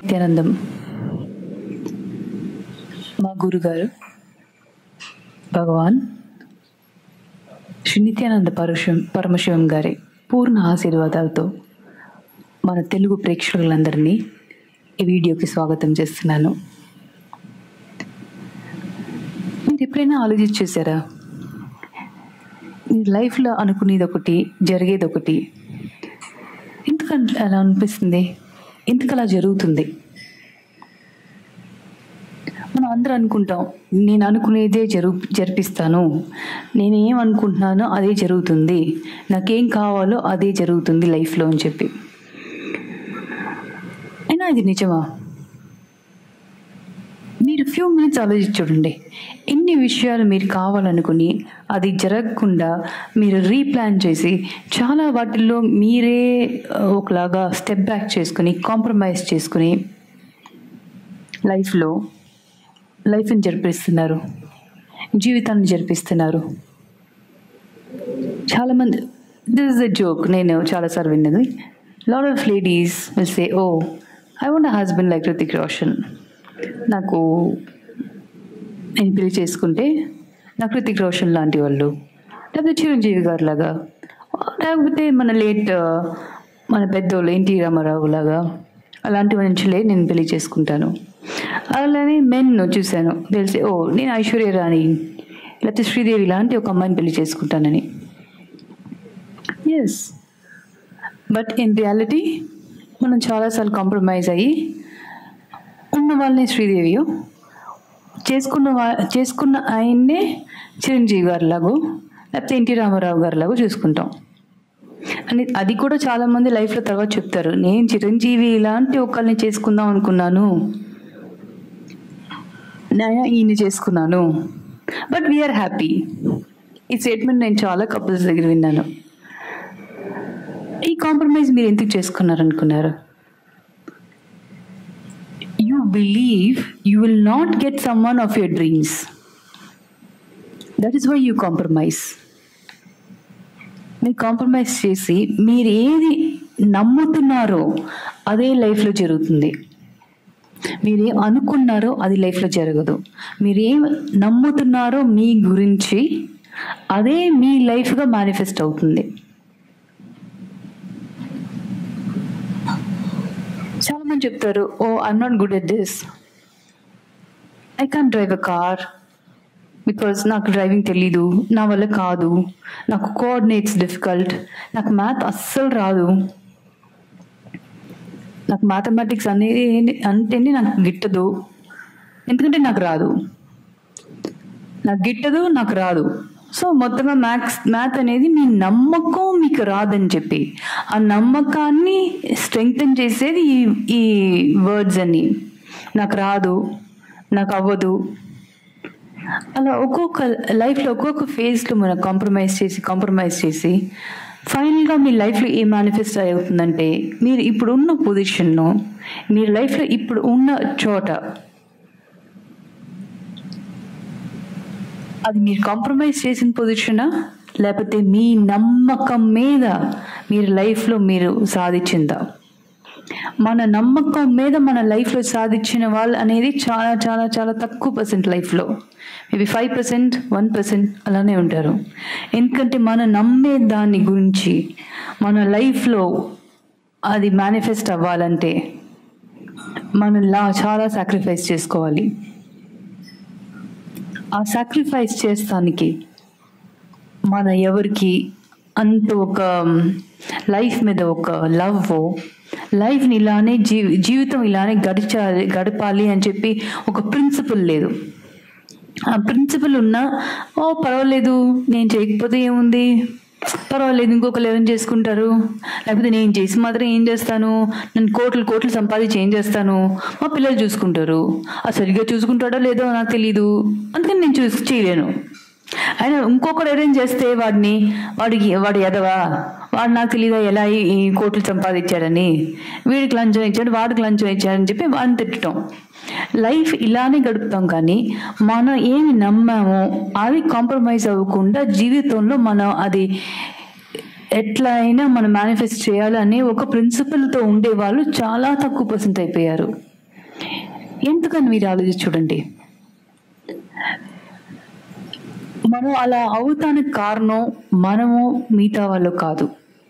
నిత్యానందం మా గురుగారు భగవాన్ శ్రీ నిత్యానంద పరశుం పరమశివం గారి పూర్ణ ఆశీర్వాదాలతో మన తెలుగు ప్రేక్షకులందరినీ ఈ వీడియోకి స్వాగతం చేస్తున్నాను మీరు ఎప్పుడైనా ఆలోచించి చూసారా మీ లైఫ్లో అనుకునేది ఒకటి జరిగేది ఒకటి ఎందుకు అన్- అలా అనిపిస్తుంది ఎందుకు అలా జరుగుతుంది మనం అందరూ అనుకుంటాం నేను అనుకునేదే జరు జరిపిస్తాను నేను ఏం అనుకుంటున్నానో అదే జరుగుతుంది నాకేం కావాలో అదే జరుగుతుంది లైఫ్లో అని చెప్పి అయినా ఇది నిజమా మీరు ఫ్యూ మినిట్స్ ఆలోచించి చూడండి ఎన్ని విషయాలు మీరు కావాలనుకుని అది జరగకుండా మీరు రీప్లాన్ చేసి చాలా వాటిల్లో మీరే ఆ, ఒకలాగా స్టెప్ బ్యాక్ చేసుకుని కాంప్రమైజ్ చేసుకుని లైఫ్లో లైఫ్ని జరిపిస్తున్నారు జీవితాన్ని జరిపిస్తున్నారు చాలామంది దిస్ ఇస్ అ జోక్ నేను చాలాసార్లు విన్నది lot of ladies will say oh I want husband like Hrithik Roshan నాకు నేను పెళ్లి చేసుకుంటే నాకు రితిక్ రోషన్ లాంటి వాళ్ళు లేకపోతే చిరంజీవి గారు లాగా లేకపోతే మన లేట్ మన పెద్దోళ్ళు ఎన్టీ రామారావు లాగా అలాంటి మనుషులే నేను పెళ్లి చేసుకుంటాను అలానే మెన్ చూశాను తెలిసి ఓ నేను ఐశ్వర్య రాణి లేకపోతే శ్రీదేవి లాంటి ఒక అమ్మాయిని పెళ్లి చేసుకుంటానని ఎస్ బట్ ఇన్ రియాలిటీ మనం చాలాసార్లు కాంప్రమైజ్ అయ్యి ఉన్న వాళ్ళని శ్రీదేవియో చేసుకున్న వా చేసుకున్న ఆయన్నే చిరంజీవి గారిలాగో లేకపోతే ఎన్టీ రామారావు గారిలాగో చూసుకుంటాం అని అది కూడా చాలామంది లైఫ్లో తర్వాత చెప్తారు నేను చిరంజీవి ఇలాంటి ఒకరిని చేసుకుందాం అనుకున్నాను నేను ఈయన చేసుకున్నాను బట్ వీఆర్ హ్యాపీ ఈ స్టేట్మెంట్ నేను చాలా కపుల్స్ దగ్గర విన్నాను ఈ కాంప్రమైజ్ మీరు ఎందుకు చేసుకున్నారు అనుకున్నారు you believe you will not get someone of your dreams that is why you compromise మీరు కాంప్రమైజ్ చేసి మీరు ఏది నమ్ముతున్నారో అదే లైఫ్లో జరుగుతుంది మీరేం అనుకున్నారో అది లైఫ్లో జరగదు మీరేం నమ్ముతున్నారో మీ గురించి అదే మీ లైఫ్గా మేనిఫెస్ట్ అవుతుంది చాలా మంది చెప్తారు oh I'm not good at this I can drive a car because నాకు డ్రైవింగ్ తెలీదు నా వల్ల కాదు నాకు కోఆర్డినేట్స్ డిఫికల్ట్ నాకు మ్యాథ్ అస్సలు రాదు నాకు మ్యాథమెటిక్స్ అనేది అంటేనే నాకు గిట్టదు ఎందుకంటే నాకు రాదు నాకు గిట్టదు నాకు రాదు సో మొత్తంగా మ్యాథ్స్ మ్యాథ్ అనేది మీ నమ్మకం మీకు రాదని చెప్పి ఆ నమ్మకాన్ని స్ట్రెంగ్తన్ చేసేది ఈ ఈ వర్డ్స్ అని నాకు రాదు నాకు అవ్వదు అలా ఒక్కొక్క లైఫ్లో ఒక్కొక్క ఫేజ్లో మనం కాంప్రమైజ్ చేసి కాంప్రమైజ్ చేసి ఫైనల్గా మీ లైఫ్లో ఏ మేనిఫెస్ట్ అవుతుందంటే మీరు ఇప్పుడు ఉన్న పొజిషన్ను మీ లైఫ్లో ఇప్పుడు ఉన్న చోట అది మీరు కాంప్రమైజ్ చేసిన పొజిషనా లేకపోతే మీ నమ్మకం మీద మీరు లైఫ్లో మీరు సాధించిందా మన నమ్మకం మీద మన లైఫ్లో సాధించిన వాళ్ళు అనేది చాలా చాలా చాలా తక్కువ పర్సెంట్ లైఫ్లో maybe five percent one percent అలానే ఉంటారు ఎందుకంటే మన నమ్మే దాని గురించి మన లైఫ్లో అది మేనిఫెస్ట్ అవ్వాలంటే మనం లా చాలా సాక్రిఫైస్ చేసుకోవాలి ఆ సాక్రిఫైస్ చేస్తానికి మన ఎవరికి అంత ఒక లైఫ్ మీద ఒక లవ్ లైఫ్ని ఇలానే జీవి జీవితం ఇలానే గడిచాలి గడపాలి అని చెప్పి ఒక ప్రిన్సిపల్ లేదు ఆ ప్రిన్సిపల్ ఉన్నా ఓ పర్వాలేదు నేను చేయకపోతే ఏముంది పర్వాలేదు ఇంకొకరు ఎవరైనా చేసుకుంటారు లేకపోతే నేను చేసి మాత్రం ఏం చేస్తాను నేను కోట్లు కోట్లు సంపాదించి ఏం చేస్తాను మా పిల్లలు చూసుకుంటారు ఆ సరిగ్గా చూసుకుంటాడో లేదో నాకు తెలీదు అందుకని నేను చూసి చేయలేను ఆయన ఇంకొకరు అరేంజ్ చేస్తే వాడిని వాడికి వాడు ఎదవా వాడు నాకు తెలియదా ఎలా ఈ ఈ కోట్లు సంపాదించాడని వీడికి లంచం ఇచ్చాడు వాడికి లంచం ఇచ్చాడని చెప్పి వాడిని తిట్టడం లైఫ్ ఇలానే గడుపుతాం కానీ మనం ఏమి నమ్మామో అది కాంప్రమైజ్ అవ్వకుండా జీవితంలో మనం అది ఎట్లా అయినా మనం మేనిఫెస్ట్ చేయాలని ఒక ప్రిన్సిపల్తో ఉండే వాళ్ళు చాలా తక్కువ పర్సెంట్ అయిపోయారు ఎందుకని మీరు ఆలోచించి చూడండి మనం అలా అవుతానికి కారణం మనము మిగతా వాళ్ళు కాదు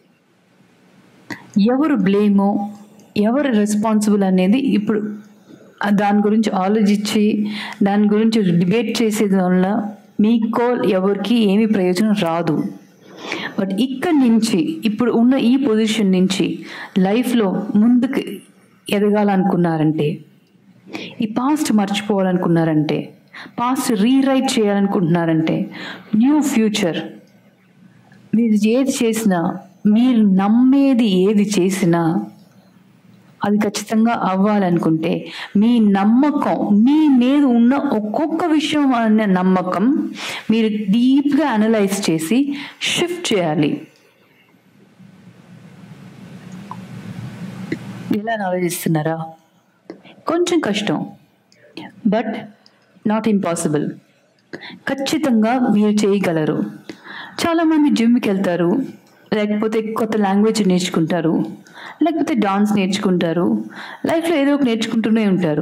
ఎవరు బ్లేమో ఎవరు రెస్పాన్సిబుల్ అనేది ఇప్పుడు ఆ దాని గురించి ఆలోచించి దాని గురించి డిబేట్ చేసేది వల్ల మీకో ఎవరికి ఏమి ప్రయోజనం రాదు బట్ ఇక్కడి నుంచి ఇప్పుడు ఉన్న ఈ పొజిషన్ నుంచి లైఫ్లో ముందుకు ఎదగాలనుకున్నారంటే ఈ పాస్ట్ మర్చిపోవాలనుకున్నారంటే పాస్ట్ రీరైట్ చేయాలనుకుంటున్నారంటే న్యూ ఫ్యూచర్ మీరు ఏది చేసినా మీరు నమ్మేది ఏది చేసినా అది ఖచ్చితంగా అవ్వాలనుకుంటే మీ నమ్మకం మీ మీద ఉన్న ఒక్కొక్క విషయం అనే నమ్మకం మీరు డీప్గా అనలైజ్ చేసి షిఫ్ట్ చేయాలి ఎలా ఆలోచిస్తున్నారా కొంచెం కష్టం బట్ నాట్ ఇంపాసిబుల్ ఖచ్చితంగా మీరు చేయగలరు చాలామంది జిమ్కి వెళ్తారు లేకపోతే కొత్త లాంగ్వేజ్ నేర్చుకుంటారు లేకపోతే డాన్స్ నేర్చుకుంటారు లైఫ్లో ఏదో ఒక నేర్చుకుంటూనే ఉంటారు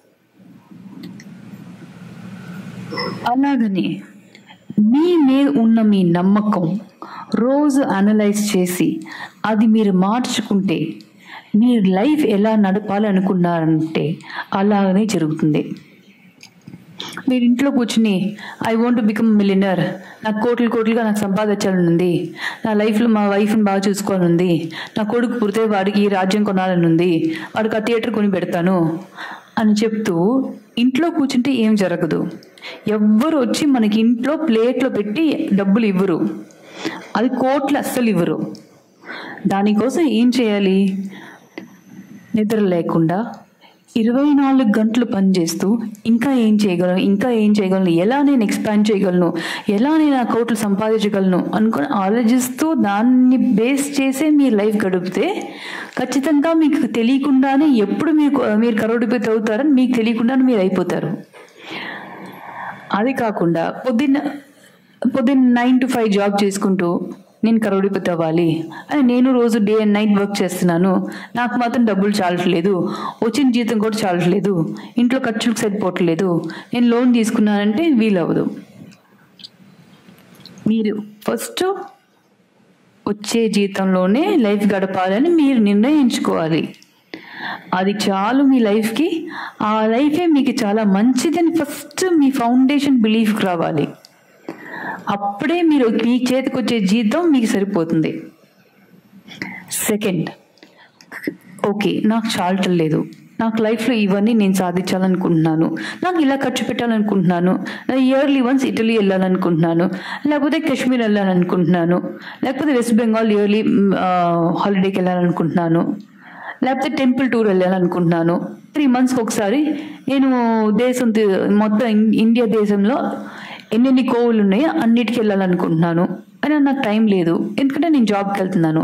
అలాగని మీ మీద ఉన్న మీ నమ్మకం రోజు అనలైజ్ చేసి అది మీరు మార్చుకుంటే మీరు లైఫ్ ఎలా నడపాలనుకున్నారంటే అలాగనే జరుగుతుంది మీరు ఇంట్లో కూర్చుని ఐ వాంట్ బికమ్ మిలినర్ నాకు కోట్లు కోట్లుగా నాకు సంపాదించాలని ఉంది నా లైఫ్లో మా వైఫ్ని బాగా చూసుకోవాలని ఉంది నా కొడుకు పుడితే వాడికి ఈ రాజ్యం కొనాలని ఉంది వాడికి ఆ థియేటర్ కొని పెడతాను అని చెప్తూ ఇంట్లో కూర్చుంటే ఏం జరగదు ఎవ్వరు వచ్చి మనకి ఇంట్లో ప్లేట్లో పెట్టి డబ్బులు ఇవ్వరు అది కోట్లు అస్సలు ఇవ్వరు దానికోసం ఏం చేయాలి నిద్ర లేకుండా ఇరవై నాలుగు గంటలు పనిచేస్తూ ఇంకా ఏం చేయగలను ఇంకా ఏం చేయగలను ఎలా నేను ఎక్స్పాండ్ చేయగలను ఎలా నేను ఆ కోట్లు సంపాదించగలను అనుకుని ఆలోచిస్తూ దాన్ని బేస్ చేసే మీ లైఫ్ గడిపితే ఖచ్చితంగా మీకు తెలియకుండానే ఎప్పుడు మీకు మీరు కరోడిపోతే అవుతారని మీకు తెలియకుండానే మీరు అయిపోతారు అది కాకుండా పొద్దున్న పొద్దున్న నైన్ టు ఫైవ్ జాబ్ చేసుకుంటూ నేను కరోడిపోతే అవ్వాలి అని నేను రోజు డే అండ్ నైట్ వర్క్ చేస్తున్నాను నాకు మాత్రం డబ్బులు చాలట్లేదు వచ్చిన జీతం కూడా చాలట్లేదు ఇంట్లో ఖర్చులకు సరిపోవట్లేదు నేను లోన్ తీసుకున్నానంటే వీలవ్వదు మీరు ఫస్ట్ వచ్చే జీతంలోనే లైఫ్ గడపాలని మీరు నిర్ణయించుకోవాలి అది చాలు మీ లైఫ్కి ఆ లైఫే మీకు చాలా మంచిదని ఫస్ట్ మీ ఫౌండేషన్ బిలీఫ్కి రావాలి అప్పుడే మీరు మీ చేతికి వచ్చే జీతం మీకు సరిపోతుంది సెకండ్ ఓకే నాకు చాలటం లేదు నాకు లైఫ్లో ఇవన్నీ నేను సాధించాలనుకుంటున్నాను నాకు ఇలా ఖర్చు పెట్టాలనుకుంటున్నాను నా ఇయర్లీ వన్స్ ఇటలీ వెళ్ళాలనుకుంటున్నాను లేకపోతే కాశ్మీర్ వెళ్ళాలనుకుంటున్నాను లేకపోతే వెస్ట్ బెంగాల్ ఇయర్లీ హాలిడేకి వెళ్ళాలనుకుంటున్నాను లేకపోతే టెంపుల్ టూర్ వెళ్ళాలనుకుంటున్నాను త్రీ మంత్స్కి ఒకసారి నేను దేశం తి- మొత్తం ఇన్- ఇండియా దేశంలో ఎన్నెన్ని కోవులు ఉన్నాయో అన్నిటికీ వెళ్ళాలనుకుంటున్నాను అని నాకు టైం లేదు ఎందుకంటే నేను జాబ్కి వెళ్తున్నాను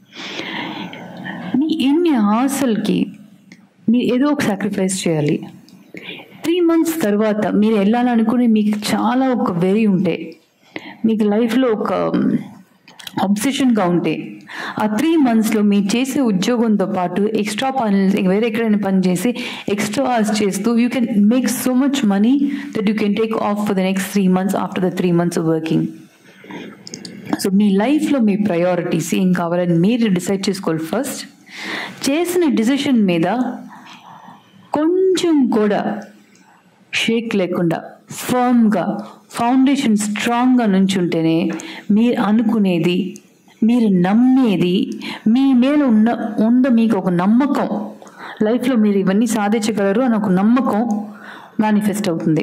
మీ ఇన్ని ఆశలకి మీరు ఏదో ఒక సాక్రిఫైస్ చేయాలి త్రీ మంత్స్ తర్వాత మీరు వెళ్ళాలనుకుని మీకు చాలా ఒక వెరీ ఉంటే మీకు లైఫ్లో ఒక అబ్సెషన్గా ఉంటే ఆ త్రీ మంత్స్లో మీరు చేసే ఉద్యోగంతో పాటు ఎక్స్ట్రా పని వేరే ఎక్కడైనా పని చేసి ఎక్స్ట్రా అవర్స్ చేస్తూ you can make so much money that you can take off for the next three months after the three months working so మీ లైఫ్లో మీ ప్రయారిటీస్ ఏం కావాలని మీరు డిసైడ్ చేసుకోవాలి ఫస్ట్ చేసిన డిసిషన్ మీద కొంచెం కూడా షేక్ లేకుండా ఫర్మ్గా ఫౌండేషన్ స్ట్రాంగ్గా నుంచుంటేనే మీరు అనుకునేది మీరు నమ్మేది మీ మీద ఉన్న ఉంద మీకు ఒక నమ్మకం లైఫ్లో మీరు ఇవన్నీ సాధించగలరు అని ఒక నమ్మకం మేనిఫెస్ట్ అవుతుంది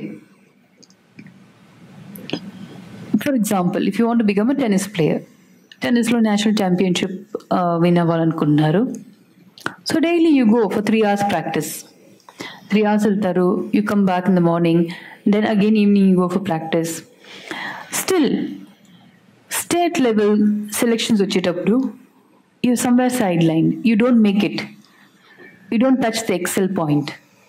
for example if you want become a tennis player టెన్నిస్లో నేషనల్ ఛాంపియన్షిప్ విన్ అవ్వాలనుకుంటున్నారు so daily you go for three hours practice three hours వెళ్తారు you come back in the morning then again evening you go for practice still state level selections వచ్చేటప్పుడు you somewhere side line you don't make it you don't touch the excel point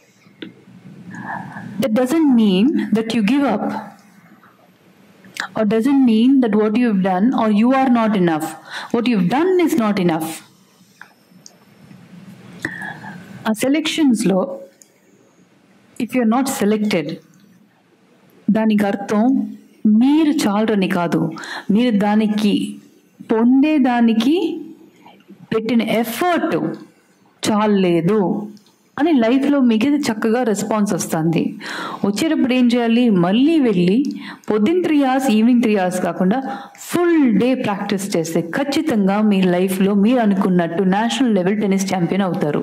that doesn't mean that you give up or doesn't mean that what you've done or you are not enough. What you've done is not enough. ఆ సెలెక్షన్స్లో if you are not selected దానికి అర్థం మీరు చాలరని కాదు మీరు దానికి పొందేదానికి పెట్టిన ఎఫర్ట్ చాలలేదు అని లైఫ్లో మీకు చక్కగా రెస్పాన్స్ వస్తుంది వచ్చేటప్పుడు ఏం చేయాలి మళ్ళీ వెళ్ళి పొద్దున్న three hours evening three hours కాకుండా ఫుల్ డే ప్రాక్టీస్ చేస్తే ఖచ్చితంగా మీ లైఫ్లో మీరు అనుకున్నట్టు నేషనల్ లెవెల్ టెన్నిస్ ఛాంపియన్ అవుతారు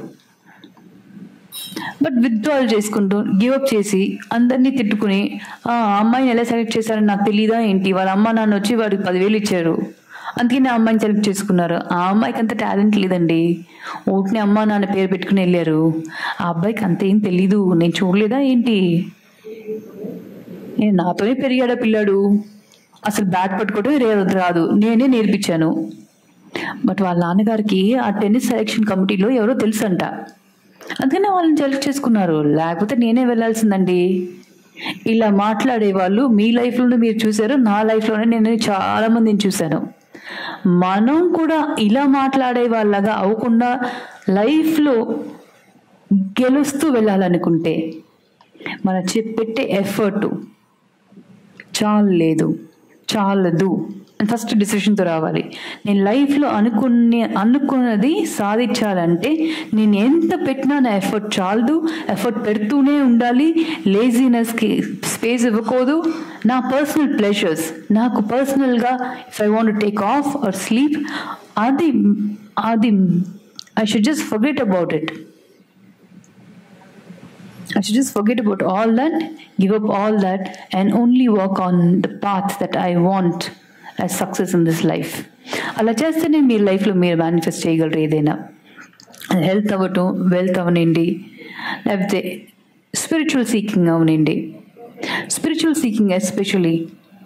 బట్ విత్డ్రాల్ చేసుకుంటూ గివప్ చేసి అందరినీ తిట్టుకుని "ఆ, ఆ అమ్మాయిని ఎలా సెలెక్ట్ చేశారని నాకు తెలియదా ఏంటి వాళ్ళ అమ్మ నాన్న వచ్చి వాడికి పదివేలు ఇచ్చారు అందుకని ఆ అమ్మాయిని సెలెక్ట్ చేసుకున్నారు ఆ అమ్మాయికి అంత టాలెంట్ లేదండి ఓట్ని అమ్మ నాన్న పేరు పెట్టుకుని వెళ్ళారు ఆ అబ్బాయికి అంత ఏం తెలీదు నేను చూడలేదా ఏంటి నేను నాతోనే పెరిగాడా పిల్లాడు అసలు బ్యాట్ పట్టుకోవడం రే- రాదు నేనే నేర్పించాను బట్ వాళ్ళ నాన్నగారికి ఆ టెన్నిస్ సెలెక్షన్ కమిటీలో ఎవరో తెలుసంట అందుకనే వాళ్ళని సెలెక్ట్ చేసుకున్నారు లేకపోతే నేనే వెళ్ళాల్సిందండి ఇలా మాట్లాడే వాళ్ళు మీ లైఫ్లోనే మీరు చూశారు నా లైఫ్లోనే నేను చాలా మందిని చూశాను మనం కూడా ఇలా మాట్లాడే వాళ్ళగా అవ్వకుండా లైఫ్లో గెలుస్తూ వెళ్ళాలనుకుంటే మన చె- పెట్టే ఎఫర్టు చాలేదు చాలదు అని ఫస్ట్ డిసిషన్తో రావాలి నేను లైఫ్లో అనుకునే అనుకున్నది సాధించాలంటే నేను ఎంత పెట్టినా నా ఎఫర్ట్ చాలదు ఎఫర్ట్ పెడుతూనే ఉండాలి లేజినెస్కి స్పేస్ ఇవ్వకూడదు నా పర్సనల్ ప్లెజర్స్ నాకు పర్సనల్గా if I want take off or sleep అది అది I should just forget about it I should just forget about all that, give up all that, and only work on the path that I want as success in this life. అలా చేస్తేనే మీ లైఫ్లో మీరు manifest చేయగలరు ఏదైనా health అవ్వటం wealth అవనండి లేకపోతే spiritual seeking అవనండి spiritual seeking especially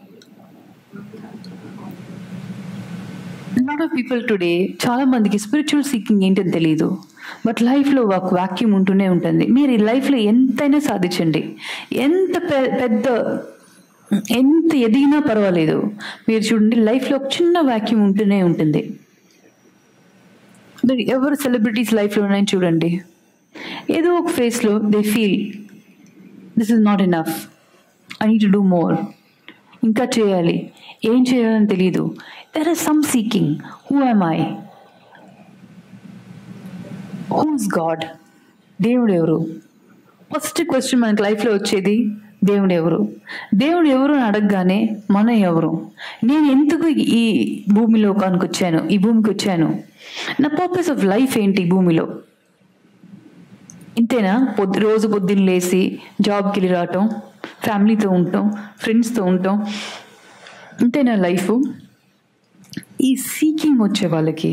lot of people today చాలా మందికి స్పిరిచువల్ సీకింగ్ ఏంటని తెలియదు బట్ లైఫ్లో ఒక వాక్యూమ్ ఉంటూనే ఉంటుంది మీరు ఈ లైఫ్లో ఎంతైనా సాధించండి ఎంత పె- పెద్ద ఎంత ఎదిగినా పర్వాలేదు మీరు చూడండి లైఫ్లో ఒక చిన్న వాక్యూమ్ ఉంటూనే ఉంటుంది మరి ఎవరు సెలబ్రిటీస్ లైఫ్లోనే చూడండి ఏదో ఒక ఫేస్లో they feel this is not enough I need to do more ఇంకా చేయాలి ఏం చేయాలని తెలియదు there are some seeking who am I who's God దేవుడు ఎవరు ఫస్ట్ క్వశ్చన్ మనకి లైఫ్లో వచ్చేది దేవుడు ఎవరు దేవుడు ఎవరు అని అడగగానే మనం ఎవరు నేను ఎందుకు ఈ భూమిలోకానికి వచ్చాను ఈ భూమికి వచ్చాను నా పర్పస్ ఆఫ్ లైఫ్ ఏంటి ఈ భూమిలో ఇంతేనా పొద్దు రోజు పొద్దున్న లేచి జాబ్కి వెళ్ళి రావటం ఫ్యామిలీతో ఉండటం ఫ్రెండ్స్తో ఉండటం ఇంతేనా లైఫ్ ఈ సీకింగ్ వచ్చే వాళ్ళకి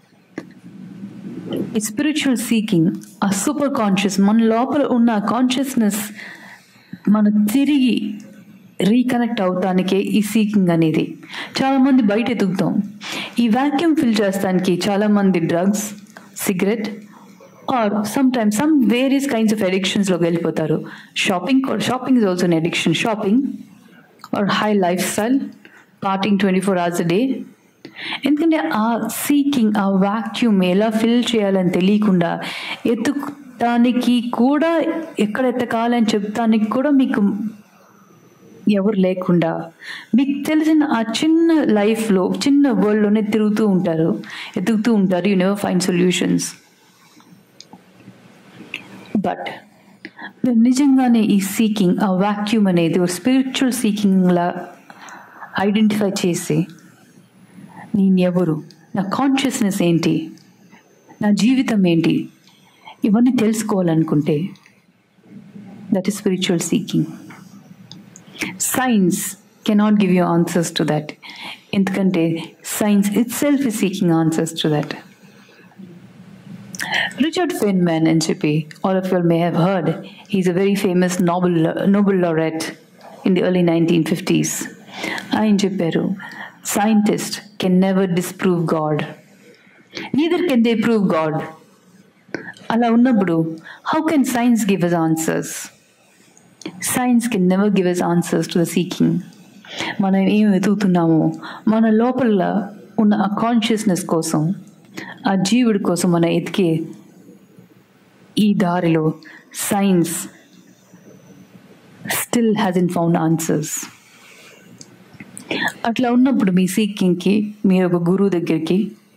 ఈ స్పిరిచువల్ సీకింగ్ ఆ సూపర్ కాన్షియస్ మన లోపల ఉన్న కాన్షియస్నెస్ మన తిరిగి రీకనెక్ట్ అవటానికే ఈ సీకింగ్ అనేది చాలామంది బయట ఎదుగుతాం ఈ వాక్యూమ్ ఫిల్ చేస్తానికి చాలామంది drugs cigarette or sometimes some various kinds of అడిక్షన్స్లోకి వెళ్ళిపోతారు shopping shopping is also addiction shopping or high life style partying twenty four hours day ఎందుకంటే ఆ సీకింగ్ ఆ వాక్యూమ్ ఎలా ఫిల్ చేయాలని తెలియకుండా ఎత్తుతానికి కూడా ఎక్కడ ఎత్తకాలని చెప్తానికి కూడా మీకు ఎవరు లేకుండా మీకు తెలిసిన ఆ చిన్న లైఫ్లో చిన్న వరల్డ్లోనే తిరుగుతూ ఉంటారు ఎదుగుతూ ఉంటారు you never find solutions but నిజంగానే ఈ సీకింగ్ ఆ వాక్యూమ్ అనేది స్పిరిచువల్ సీకింగ్లా ఐడెంటిఫై చేసి నేను ఎవరు నా కాన్షియస్నెస్ ఏంటి నా జీవితం ఏంటి ఇవన్నీ తెలుసుకోవాలనుకుంటే that is spiritual seeking science cannot give you answers to that ఎందుకంటే science itself is seeking answers to that Richard Feynman అని చెప్పి all of you may have heard he's a very famous Nobel Nobel laureate in the early 1950s ఆయన చెప్పారు scientists can never disprove God neither can they prove God అలా ఉన్నప్పుడు how can science give us answers science can never give us answers to the seeking మనం ఏం వెతుకుతున్నామో మన లోపల ఉన్న ఆ కాన్షియస్నెస్ కోసం ఆ జీవుడి కోసం మనం ఎతికే ఈ దారిలో science still hasn't found answers అట్లా ఉన్నప్పుడు మీ సీకింగ్కి మీరు ఒక గురువు దగ్గరికి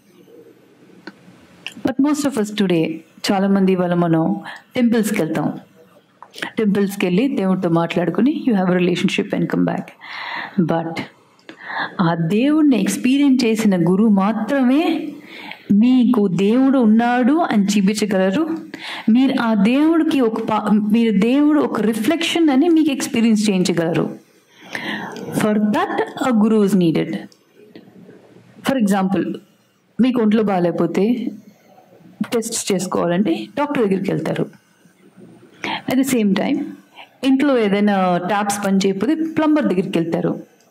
but most of us today చాలామంది ఇవాళ మనం టెంపుల్స్కి వెళ్తాం టెంపుల్స్కి వెళ్ళి దేవుడితో మాట్లాడుకుని you have relationship and come back but ఆ దేవుడిని ఎక్స్పీరియన్స్ చేసిన గురువు మాత్రమే మీకు దేవుడు ఉన్నాడు అని చూపించగలరు మీరు ఆ దేవుడికి ఒక పా మీరు దేవుడు ఒక రిఫ్లెక్షన్ అని మీకు ఎక్స్పీరియన్స్ చేయించగలరు for that a guru is needed for example మీకు ఒంట్లో బాగాలేకపోతే టెస్ట్ చేసుకోవాలంటే డాక్టర్ దగ్గరికి వెళ్తారు అట్ ద సేమ్ టైం ఇంట్లో ఏదైనా ట్యాప్స్ పని చేయకపోతే ప్లంబర్ దగ్గరికి వెళ్తారు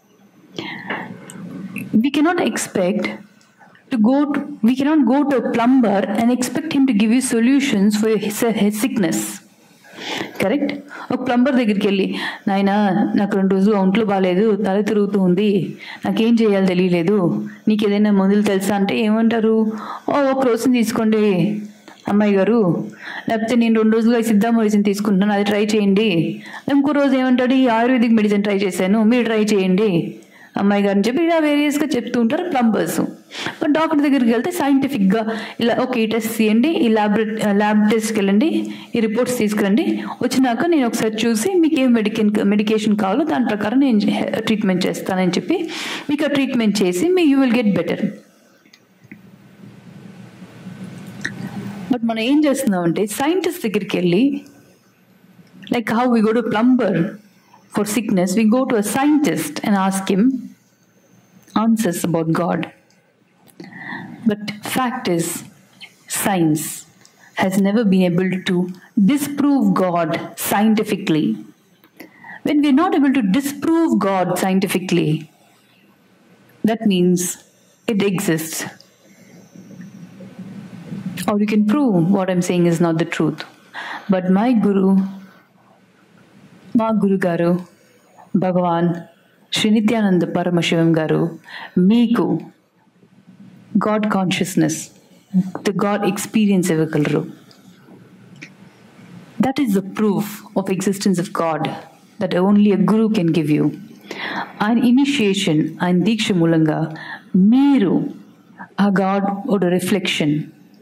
we cannot expect to go to, we cannot go to a plumber and expect him to give you solutions for his, his sickness correct ఒక plumber దగ్గరికి వెళ్ళి నాయన నాకు రెండు రోజులు ఒంట్లో బాగాలేదు తల తిరుగుతూ ఉంది నాకేం చేయాలో తెలియలేదు నీకు ఏదైనా మందులు తెలుసా అంటే ఏమంటారు ఓ ఒక రోజుని తీసుకోండి అమ్మాయి గారు లేకపోతే నేను రెండు రోజులుగా ఈ సిద్ధ మెడిసిన్ తీసుకుంటున్నాను అది ట్రై చేయండి ఇంకో రోజు ఏమంటాడు ఈ ఆయుర్వేదిక్ మెడిసిన్ ట్రై చేశాను మీరు ట్రై చేయండి అమ్మాయి గారిని చెప్పి ఇలా వేరియస్గా చెప్తూ ఉంటారు ప్లంబర్స్ బట్ డాక్టర్ దగ్గరికి వెళ్తే సైంటిఫిక్గా ఇలా ఓకే ఈ టెస్ట్ చేయండి ఈ ల్యాబ్ ల్యాబ్ టెస్ట్కి వెళ్ళండి ఈ రిపోర్ట్స్ తీసుకురండి వచ్చినాక నేను ఒకసారి చూసి మీకు ఏం మెడికేన్ మెడికేషన్ కావాలో దాని ప్రకారం నేను ట్రీట్మెంట్ చేస్తానని చెప్పి మీకు ఆ ట్రీట్మెంట్ చేసి మీ you will get better but మనం ఏం చేస్తున్నామంటే సైంటిస్ట్ దగ్గరికి వెళ్ళి like how we go to plumber for sickness, we go to a scientist and ask him answers about God. But fact is, science has never been able to disprove God scientifically. When we're not able to disprove God scientifically, that means it exists. Or you can prove what I'm saying is not the truth. But my Guru మా గురుగారు భగవాన్ శ్రీ నిత్యానంద పరమశివం గారు మీకు God consciousness the God experience ఇవ్వగలరు that is the proof of existence of God that only a guru can give you ఆయన initiation ఆయన దీక్ష మూలంగా మీరు ఆ గాడ్ ఒక రిఫ్లెక్షన్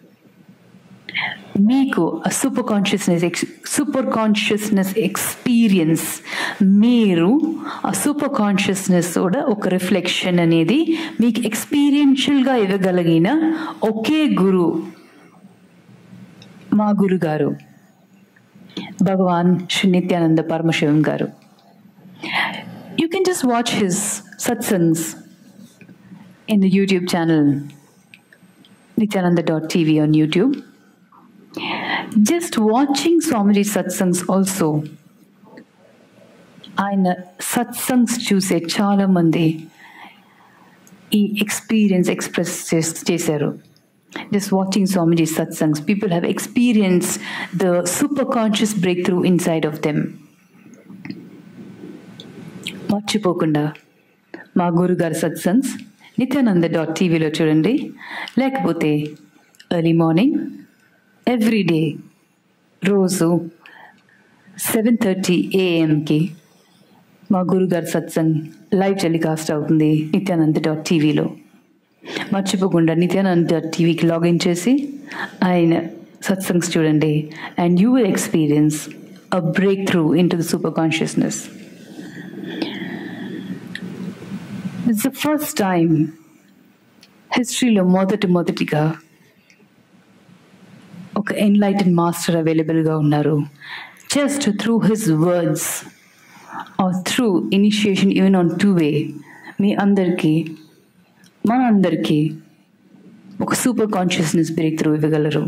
మీకు super consciousness ex super consciousness experience మీరు ఆ సూపర్ కాన్షియస్నెస్ కూడా ఒక రిఫ్లెక్షన్ అనేది మీకు ఎక్స్పీరియన్షియల్గా ఇవ్వగలిగిన ఒకే గురు మా గురుగారు భగవాన్ Shri Nityananda Paramashivam garu you can just watch his satsangs in the YouTube channel Nityananda dot TV on YouTube just watching Swamiji satsangs also ఆయన సత్సంగ్స్ చూసే చాలా మంది ఈ ఎక్స్పీరియన్స్ ఎక్స్ప్రెస్ చేశారు just watching Swamiji satsangs people have experience the super conscious break through inside of them మర్చిపోకుండా మా గురుగారి satsangs Nityananda dot టీవీలో చూడండి లేకపోతే ఎర్లీ మార్నింగ్ ఎవ్రీ డే రోజు సెవెన్ థర్టీ ఏఎంకి మా గురుగారి సత్సంగ్ లైవ్ టెలికాస్ట్ అవుతుంది నిత్యానంద్ డాట్ టీవీలో మర్చిపోకుండా నిత్యానంద్ డాట్ టీవీకి లాగిన్ చేసి ఆయన సత్సంగ్స్ చూడండి and you will experience a break through into the super consciousness it's the first time హిస్టరీలో మొదటి మొదటిగా ఒక ఎన్లైటన్ మాస్టర్ అవైలబుల్గా ఉన్నారు just through his words or through initiation even on two way మీ అందరికీ మన అందరికీ ఒక సూపర్ కాన్షియస్నెస్ బ్రేక్ త్రూ ఇవ్వగలరు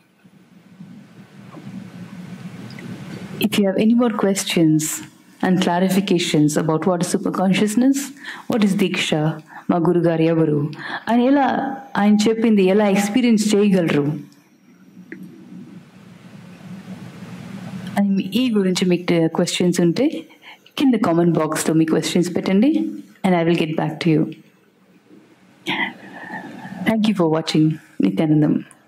if you have any more questions and clarifications about what is super consciousness what is దీక్ష మా గురుగారు ఎవరు ఆయన ఎలా ఆయన చెప్పింది ఎలా ఎక్స్పీరియన్స్ చేయగలరు అని ఈ గురించి మీకు క్వశ్చన్స్ ఉంటే కింద కామెంట్ బాక్స్లో మీ క్వశ్చన్స్ పెట్టండి and I will get back to you thank you for watching Nityanandam